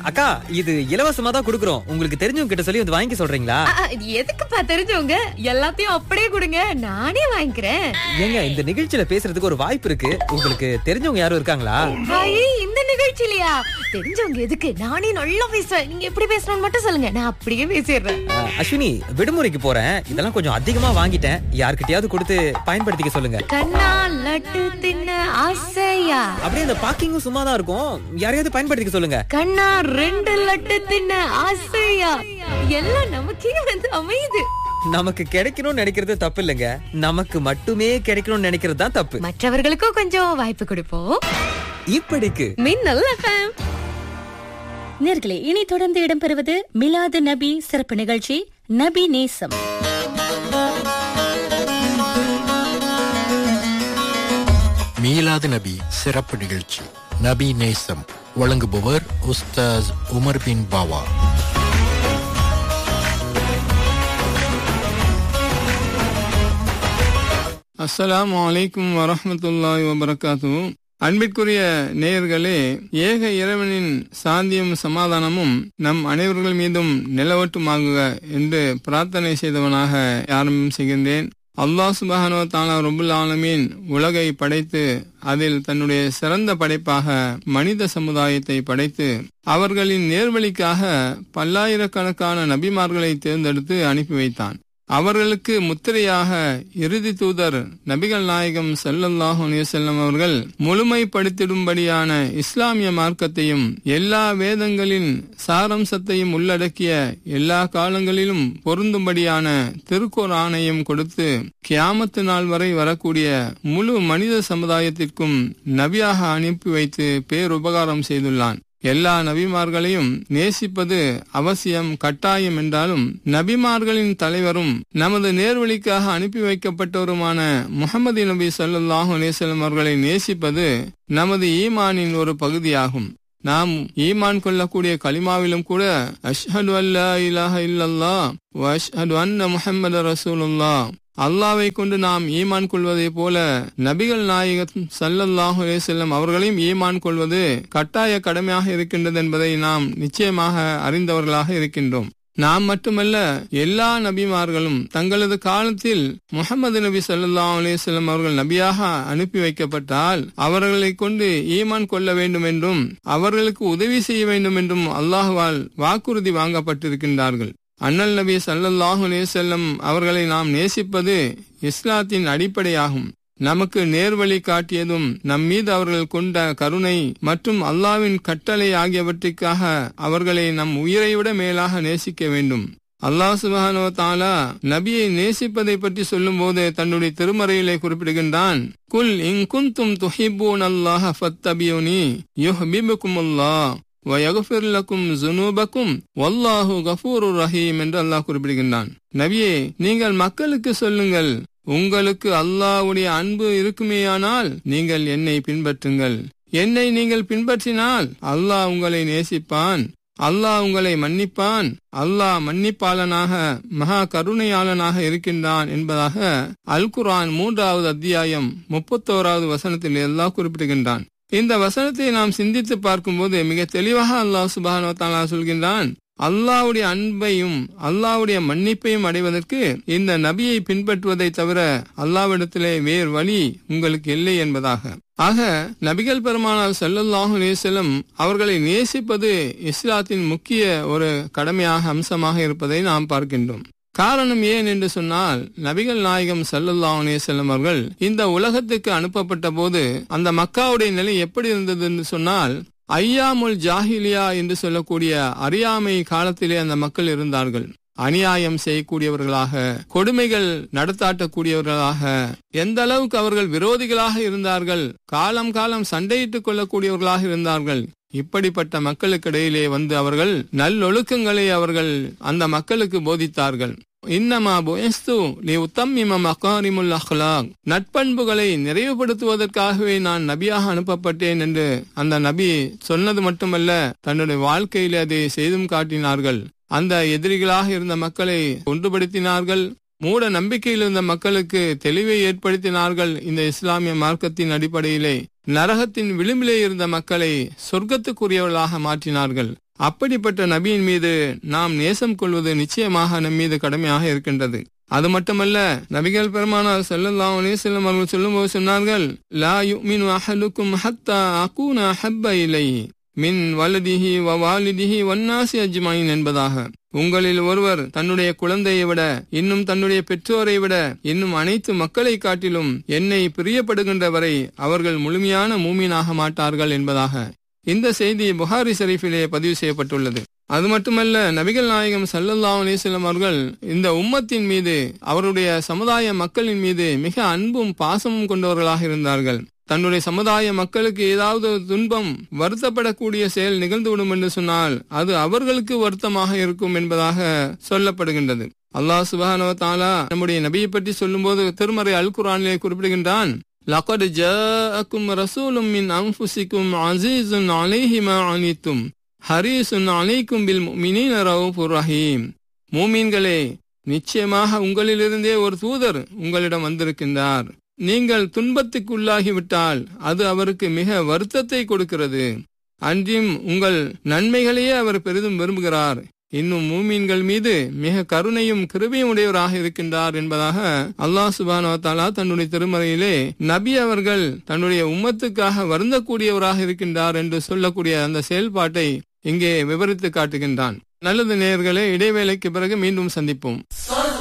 அக்கா இது இலவசமா தான் கொடுக்குறோம் உங்களுக்கு தெரிஞ்சவங்க கிட்ட சொல்லி வந்து வாங்கி சொல்றீங்களா ஆ, ஆ, இது எதுக்குப்பா தெரிஞ்சவங்க எல்லாத்தையும் அப்படியே கொடுங்க நானே வாங்கிக்கிறேன் ஏங்க இந்த நிகழ்ச்சியில பேசுறதுக்கு ஒரு வாய்ப்பு இருக்கு உங்களுக்கு தெரிஞ்சவங்க யாரும் இருக்காங்களா ஐயே, இந்த நிகழ்ச்சியிலயா தெரிஞ்சவங்க எதுக்கு நானே நல்லா பேசுவேன் நீங்க எப்படி பேசணும்னு மட்டும் சொல்லுங்க நான் அப்படியே பேசிடுறேன் அஹ், அஸ்வினி விடுமுறைக்கு போறேன் இதெல்லாம் கொஞ்சம் அதிகமா வாங்கிட்டேன் யார்கிட்டயாவது கொடுத்து பயன்படுத்திக்க சொல்லுங்க கண்ணா லட்டு தின்ன ஆசையா அப்படியே இந்த பாக்கிங்கும் சும்மா தான் இருக்கும் யாரையாவது பயன்படுத்திக்க சொல்லுங்க கண்ணா ரெண்டு லட்டு தின்ன ஆசையா எல்லாம் நமக்கே வந்து அமையுது நமக்கு கிடைக்கணும்னு நினைக்கிறது தப்பு இல்லைங்க நமக்கு மட்டுமே கிடைக்கணும்னு நினைக்கிறது தான் தப்பு மற்றவர்களுக்கும் கொஞ்சம் வாய்ப்பு கொடுப்போம் இப்படிக்கு மின்னல் எஃப்எம் நேர்களே இனி தொடர்ந்து இடம்பெறுவது மிலாது நபி சிறப்பு நிகழ்ச்சி நபி நேசம் மீலாது நபி சிறப்பு நிகழ்ச்சி நபி நேசம் வழங்குபவர் உஸ்தாஸ் உமர் பின் பாவா அஸ்ஸலாமு அலைக்கும் வரஹ்மத்துல்லாஹி வபரகாத்து அன்பிற்குரிய நேயர்களே ஏக இறைவனின் சாந்தியும் சமாதானமும் நம் அனைவர்கள் மீதும் நிலவட்டுமாகுக என்று பிரார்த்தனை செய்தவனாக ஆரம்பம் செய்கின்றேன் அல்லாஹ் சுபஹானோ தாலா ரபுல் ஆலமீன் உலகை படைத்து அதில் தன்னுடைய சிறந்த படைப்பாக மனித சமுதாயத்தை படைத்து அவர்களின் நேர்வழிக்காக பல்லாயிரக்கணக்கான நபிமார்களை தேர்ந்தெடுத்து அனுப்பி வைத்தான் அவர்களுக்கு முத்திரையாக இறுதி தூதர் நபிகள் நாயகம் ஸல்லல்லாஹு அலைஹி வஸல்லம் அவர்கள் முழுமைப்படுத்திடும்படியான இஸ்லாமிய மார்க்கத்தையும் எல்லா வேதங்களின் சாரம்சத்தையும் உள்ளடக்கிய எல்லா காலங்களிலும் பொருந்தும்படியான திருக்கோர் ஆணையம் கொடுத்து கியாமத்து நாள் வரை வரக்கூடிய முழு மனித சமுதாயத்திற்கும் நபியாக அனுப்பி வைத்து பேருபகாரம் செய்துள்ளான் எல்லா நபிமார்களையும் நேசிப்பது அவசியம் கட்டாயம் என்றாலும் நபிமார்களின் தலைவரும் நமது நேர்வழிக்காக அனுப்பி வைக்கப்பட்டவருமான முகமது நபி ஸல்லல்லாஹு அலைஹி வஸல்லம் அவர்களை நேசிப்பது நமது ஈமானின் ஒரு பகுதியாகும் நாம் ஈமான் கொள்ளக்கூடிய கலிமாவிலும் கூட அஷ்ஹது அல்லா இலாஹ இல்லல்லாஹ் வ அஷ்ஹது அன்ன முஹம்மது ரசூலுல்லாஹ் அல்லாவை கொண்டு நாம் ஈமான் கொள்வதை போல நபிகள் நாயகம் சல்லல்லாஹு அலைஹி வஸல்லம் அவர்களையும் ஈமான் கொள்வது கட்டாய கடமையாக இருக்கின்றது என்பதை நாம் நிச்சயமாக அறிந்தவர்களாக இருக்கின்றோம் நாம் மட்டுமல்ல எல்லா நபிமார்களும் தங்களது காலத்தில் முகமது நபி ஸல்லல்லாஹு அலைஹி வஸல்லம் அவர்கள் நபியாக அனுப்பி வைக்கப்பட்டால் அவர்களை கொண்டு ஈமான் கொள்ள வேண்டும் என்றும் அவர்களுக்கு உதவி செய்ய வேண்டும் என்றும் அல்லாஹுவால் வாக்குறுதி வாங்கப்பட்டிருக்கின்றார்கள் அண்ணல் நபி ஸல்லல்லாஹு அலைஹி வஸல்லம் அவர்களை நாம் நேசிப்பது இஸ்லாத்தின் அடிப்படையாகும் நமக்கு நேர்வழி காட்டியதும் நம் மீது அவர்கள் கொண்ட கருணை மற்றும் அல்லாவின் கட்டளை ஆகியவற்றிற்காக அவர்களை நம் உயிரை விட மேலாக நேசிக்க வேண்டும் அல்லாஹ் சுபஹானோ தாலா நபியை நேசிப்பதை பற்றி சொல்லும்போது தன்னுடைய திருமறையிலே குறிப்பிடுகின்றான் குல் இன் குந்தும் துஹிப்பூன் அல்லாஹ் ஃபத்தபியூனி யுஹ்பிபுக்கும் அல்லாஹ் வயகுஃபிர் லக்கும் ஜுனூபக்கும் வல்லாஹு கஃபூருர் ரஹீம் என்று அல்லாஹ் குறிப்பிடுகின்றான் நபியே நீங்கள் மக்களுக்கு சொல்லுங்கள் உங்களுக்கு அல்லாஹ்வுடைய அன்பு இருக்குமேயானால் நீங்கள் என்னை பின்பற்றுங்கள் என்னை நீங்கள் பின்பற்றினால் அல்லாஹ் உங்களை நேசிப்பான் அல்லாஹ் உங்களை மன்னிப்பான் அல்லாஹ் மன்னிப்பாளனாக மகா கருணையாளனாக இருக்கின்றான் என்பதாக அல் குர்ஆன் மூன்றாவது அத்தியாயம் முப்பத்தோராவது வசனத்தில் எல்லாம் குறிப்பிடுகின்றான் இந்த வசனத்தை நாம் சிந்தித்து பார்க்கும்போது மிக தெளிவாக அல்லாஹ் சுபானோ தாலா சொல்கின்றான் அல்லாவுடைய அன்பையும் அல்லாவுடைய மன்னிப்பையும் அடைவதற்கு இந்த நபியை பின்பற்றுவதை தவிர அல்லாவிடத்திலே வேறு வழி உங்களுக்கு இல்லை என்பதாக ஆக நபிகள் பெருமானார் ஸல்லல்லாஹு அலைஹி வஸல்லம் அவர்களை நேசிப்பது இஸ்லாத்தின் முக்கிய ஒரு கடமையாக அம்சமாக இருப்பதை நாம் பார்க்கின்றோம் காரணம் ஏன் என்று சொன்னால் நபிகள் நாயகம் ஸல்லல்லாஹு அலைஹி வஸல்லம் அவர்கள் இந்த உலகத்துக்கு அனுப்பப்பட்ட போது அந்த மக்காவுடைய நிலை எப்படி இருந்தது என்று சொன்னால் ஐயாமுல் ஜாஹிலியா என்று சொல்லக்கூடிய அறியாமை காலத்திலே அந்த மக்கள் இருந்தார்கள் அநியாயம் செய்யக்கூடியவர்களாக கொடுமைகள் நடத்தாட்டக்கூடியவர்களாக எந்த அளவுக்கு அவர்கள் விரோதிகளாக இருந்தார்கள் காலம் காலம் சண்டையிட்டுக் கொள்ளக்கூடியவர்களாக இருந்தார்கள் இப்படிப்பட்ட மக்களுக்கிடையிலே வந்து அவர்கள் நல்லொழுக்கங்களை அவர்கள் அந்த மக்களுக்கு போதித்தார்கள் இன்னமா புயஸ்து நீ உத்தம்மிம மகாரிமுல் அஹ்லாக் நட்பண்புகளை நிறைவுபடுத்துவதற்காகவே நான் நபியாக அனுப்பப்பட்டேன் என்று அந்த நபி சொன்னது மட்டுமல்ல தன்னுடைய வாழ்க்கையிலே அதை செய்தும் காட்டினார்கள் அந்த எதிரிகளாக இருந்த மக்களை ஒன்றுபடுத்தினார்கள் மூட நம்பிக்கையில் இருந்த மக்களுக்கு தெளிவை ஏற்படுத்தினார்கள் இந்த இஸ்லாமிய மார்க்கத்தின் அடிப்படையிலே நரகத்தின் விளிம்பிலே இருந்த மக்களை சொர்க்கத்துக்குரியவர்களாக மாற்றினார்கள் அப்படிப்பட்ட நபியின் மீது நாம் நேசம் கொள்வது நிச்சயமாக நம் மீது கடமையாக இருக்கின்றது அது மட்டுமல்ல நபிகள் பெருமானார் ஸல்லல்லாஹு அலைஹி வஸல்லம் அவர்கள் சொல்லும்போது சொன்னார்கள் லா யுமினு அஹலுக்கும் ஹத்தா அகூன ஹப்ப இலைஹி மின் வலதிஹி வ வாலிதிஹி வன்னாசி அஜ்மாயின் என்பதாக உங்களில் ஒருவர் தன்னுடைய குழந்தையை விட இன்னும் தன்னுடைய பெற்றோரை விட இன்னும் அனைத்து மக்களை காட்டிலும் என்னை பிரியப்படுகின்ற வரை அவர்கள் முழுமையான மூமீனாக மாட்டார்கள் என்பதாக இந்த செய்தி புகாரி ஷரீஃபிலே பதிவு செய்யப்பட்டுள்ளது அது மட்டுமல்ல நபிகள் நாயகம் சல்லல்லாஹு அலைஹி வஸல்லம் அவர்கள் இந்த உம்மத்தின் மீது அவருடைய சமுதாய மக்களின் மீது மிக அன்பும் பாசமும் கொண்டவர்களாக இருந்தார்கள் தன்னுடைய சமுதாய மக்களுக்கு ஏதாவது ஒரு துன்பம் வருத்தப்படக்கூடிய செயல் நிகழ்ந்துவிடும் என்று சொன்னால் அது அவர்களுக்கு வருத்தமாக இருக்கும் என்பதாக சொல்லப்படுகின்றது அல்லாஹ் சுபஹானஹு வ தஆலா நம்முடைய நபியை பற்றி சொல்லும்போது திருமறை அல் குர்ஆனிலே குறிப்பிடுகின்றான் லகட் ஜாஅக்கும் ரசூலும் மின் அன்ஃபுசிக்கும் அஸீஸுன் அலைஹி மா அனித்தும் ஹரீசுன் அலைக்கும் பில் முஃமினீன ரவுஃபுர் ரஹீம் மூமீன்களே நிச்சயமாக உங்களிலிருந்தே ஒரு தூதர் உங்களிடம் வந்திருக்கின்றார் நீங்கள் துன்பத்துக்குள்ளாகிவிட்டால் அது அவருக்கு மிக வருத்தத்தை கொடுக்கிறது அன்றியும் உங்கள் நன்மைகளையே அவர் பெரிதும் விரும்புகிறார் இன்னும் மூமீன்கள் மீது மிக கருணையும் கிருபையும் உடையவராக இருக்கின்றார் என்பதாக அல்லாஹ் சுபானோ தாலா தன்னுடைய திருமறையிலே நபி அவர்கள் தன்னுடைய உம்மத்துக்காக வருந்தக்கூடியவராக இருக்கின்றார் என்று சொல்லக்கூடிய அந்த செயல்பாட்டை இங்கே விவரித்து காட்டுகின்றான் நல்லது நேயர்களே இடைவேளைக்கு பிறகு மீண்டும் சந்திப்போம்